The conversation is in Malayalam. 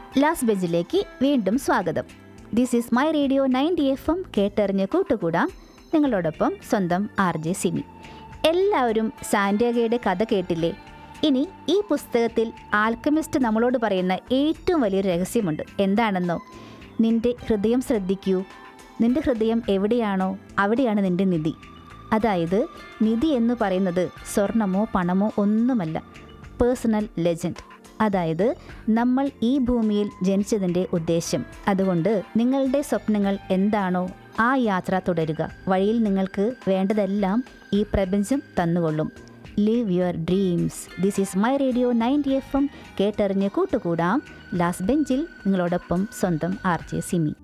ലാസ്റ്റ് ബെഞ്ചിലേക്ക് വീണ്ടും സ്വാഗതം this is my radio ninety F M കേട്ടറിഞ്ഞ് കൂട്ടുകൂടാം നിങ്ങളോടൊപ്പം സ്വന്തം ആർ ജെ സിമി എല്ലാവരും സാന്റിയാഗയുടെ കഥ കേട്ടില്ലേ ഇനി ഈ പുസ്തകത്തിൽ ആൽക്കമിസ്റ്റ് നമ്മളോട് പറയുന്ന ഏറ്റവും വലിയൊരു രഹസ്യമുണ്ട് എന്താണെന്നോ നിന്റെ ഹൃദയം ശ്രദ്ധിക്കൂ നിന്റെ ഹൃദയം എവിടെയാണോ അവിടെയാണ് നിന്റെ നിധി അതായത് നിധി എന്ന് പറയുന്നത് സ്വർണമോ പണമോ ഒന്നുമല്ല പേഴ്സണൽ ലെജൻഡ് അതായത് നമ്മൾ ഈ ഭൂമിയിൽ ജനിച്ചതിൻ്റെ ഉദ്ദേശം അതുകൊണ്ട് നിങ്ങളുടെ സ്വപ്നങ്ങൾ എന്താണോ ആ യാത്ര തുടരുക വഴിയിൽ നിങ്ങൾക്ക് വേണ്ടതെല്ലാം ഈ പ്രപഞ്ചം തന്നുകൊള്ളും live your dreams this is my radio ninety F M കേട്ടറിഞ്ഞ് കൂട്ടുകൂടാം ലാസ്റ്റ് ബെഞ്ചിൽ നിങ്ങളോടൊപ്പം സ്വന്തം ആർ ജെ സിമി